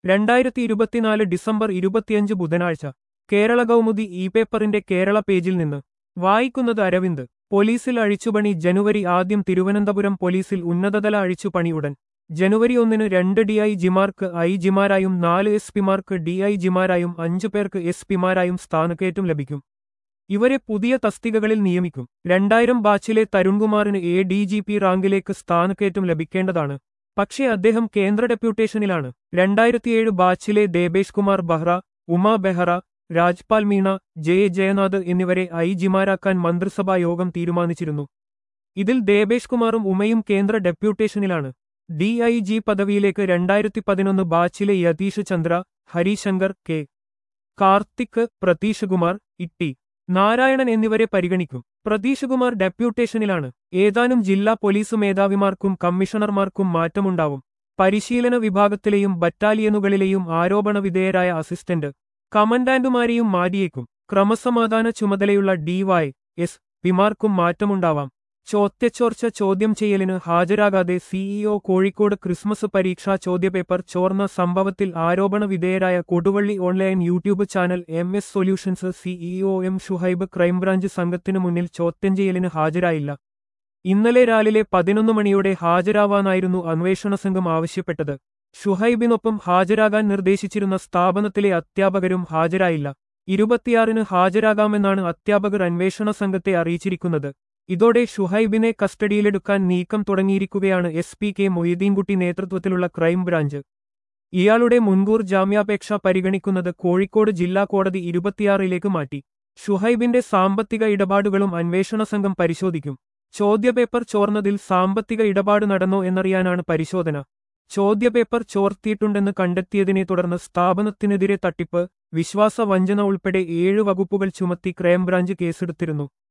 രണ്ടായിരത്തി ഇരുപത്തിനാല് ഡിസംബർ ഇരുപത്തിയഞ്ച് ബുധനാഴ്ച കേരള കൗമുദി ഇ പേപ്പറിന്റെ കേരള പേജിൽ നിന്ന് വായിക്കുന്നത് അരവിന്ദ് പോലീസിൽ അഴിച്ചുപണി ജനുവരി ആദ്യം തിരുവനന്തപുരം പോലീസിൽ ഉന്നതതല അഴിച്ചുപണി ഉടൻ ജനുവരി ഒന്നിന് രണ്ട് ഡി ഐ ജിമാർക്ക് ഐ ജിമാരായും നാല് എസ് പിമാർക്ക് ഡി ഐ ജിമാരായും അഞ്ചു പേർക്ക് എസ് പിമാരായും സ്ഥാനക്കയറ്റം ലഭിക്കും ഇവരെ പുതിയ തസ്തികകളിൽ നിയമിക്കും രണ്ടായിരം ബാച്ചിലെ തരുൺകുമാറിന് എ ഡി ജി പി റാങ്കിലേക്ക് സ്ഥാനക്കയറ്റം ലഭിക്കേണ്ടതാണ് പക്ഷേ അദ്ദേഹം കേന്ദ്ര ഡെപ്യൂട്ടേഷനിലാണ് രണ്ടായിരത്തിയേഴ് ബാച്ചിലെ ദേബേഷ് കുമാർ ബഹ്റ ഉമാ ബെഹ്റ രാജ്പാൽ മീണ ജെ ജയനാഥ് എന്നിവരെ ഐ ജിമാരാക്കാൻ മന്ത്രിസഭാ യോഗം തീരുമാനിച്ചിരുന്നു ഇതിൽ ദേബേഷ് കുമാറും ഉമയും കേന്ദ്ര ഡെപ്യൂട്ടേഷനിലാണ് ഡി ഐ ജി പദവിയിലേക്ക് രണ്ടായിരത്തി പതിനൊന്ന് ബാച്ചിലെ യതീഷ് ചന്ദ്ര ഹരിശങ്കർ കെ കാർത്തിക് പ്രതീഷ് കുമാർ ഇട്ടി നാരായണൻ എന്നിവരെ പരിഗണിക്കും പ്രതീഷ് കുമാർ ഡെപ്യൂട്ടേഷനിലാണ് ഏതാനും ജില്ലാ പോലീസ് മേധാവിമാർക്കും കമ്മീഷണർമാർക്കും മാറ്റമുണ്ടാവും പരിശീലന വിഭാഗത്തിലെയും ബറ്റാലിയനുകളിലെയും ആരോപണ വിധേയരായ അസിസ്റ്റന്റ് കമൻഡാന്റുമാരെയും മാറ്റിയേക്കും ക്രമസമാധാന ചുമതലയുള്ള ഡിവൈ എസ് പിമാർക്കും മാറ്റമുണ്ടാവാം ചോദ്യച്ചോർച്ച ചോദ്യം ചെയ്യലിന് ഹാജരാകാതെ സിഇഒ കോഴിക്കോട് ക്രിസ്മസ് പരീക്ഷാ ചോദ്യപേപ്പർ ചോർന്ന സംഭവത്തിൽ ആരോപണ വിധേയരായ Koduvally online YouTube channel M S solutions CEO M Shuhaib crime branch സംഘത്തിനു മുന്നിൽ ചോദ്യം ചെയ്യലിന് ഹാജരായില്ല ഇന്നലെ രാവിലെ പതിനൊന്ന് മണിയോടെ ഹാജരാവാനായിരുന്നു അന്വേഷണ സംഘം ആവശ്യപ്പെട്ടത് ഷുഹൈബിനൊപ്പം ഹാജരാകാൻ നിർദ്ദേശിച്ചിരുന്ന സ്ഥാപനത്തിലെ അധ്യാപകരും ഹാജരായില്ല ഇരുപത്തിയാറിന് ഹാജരാകാമെന്നാണ് അധ്യാപകർ അന്വേഷണ സംഘത്തെ അറിയിച്ചിരിക്കുന്നത് ഇതോടെ ഷുഹൈബിനെ കസ്റ്റഡിയിലെടുക്കാൻ നീക്കം തുടങ്ങിയിരിക്കുകയാണ് എസ് പി കെ മൊയ്തീൻകുട്ടി നേതൃത്വത്തിലുള്ള ക്രൈംബ്രാഞ്ച് ഇയാളുടെ മുൻകൂർ ജാമ്യാപേക്ഷ പരിഗണിക്കുന്നത് കോഴിക്കോട് ജില്ലാ കോടതി ഇരുപത്തിയാറിലേക്ക് മാറ്റി ഷുഹൈബിന്റെ സാമ്പത്തിക ഇടപാടുകളും അന്വേഷണ സംഘം പരിശോധിക്കും ചോദ്യപേപ്പർ ചോർന്നതിൽ സാമ്പത്തിക ഇടപാട് നടന്നോ എന്നറിയാനാണ് പരിശോധന ചോദ്യപേപ്പർ ചോർത്തിയിട്ടുണ്ടെന്ന് കണ്ടെത്തിയതിനെ തുടർന്ന് സ്ഥാപനത്തിനെതിരെ തട്ടിപ്പ് വിശ്വാസ വഞ്ചന ഉൾപ്പെടെ ഏഴ് വകുപ്പുകൾ ചുമത്തി ക്രൈംബ്രാഞ്ച് കേസെടുത്തിരുന്നു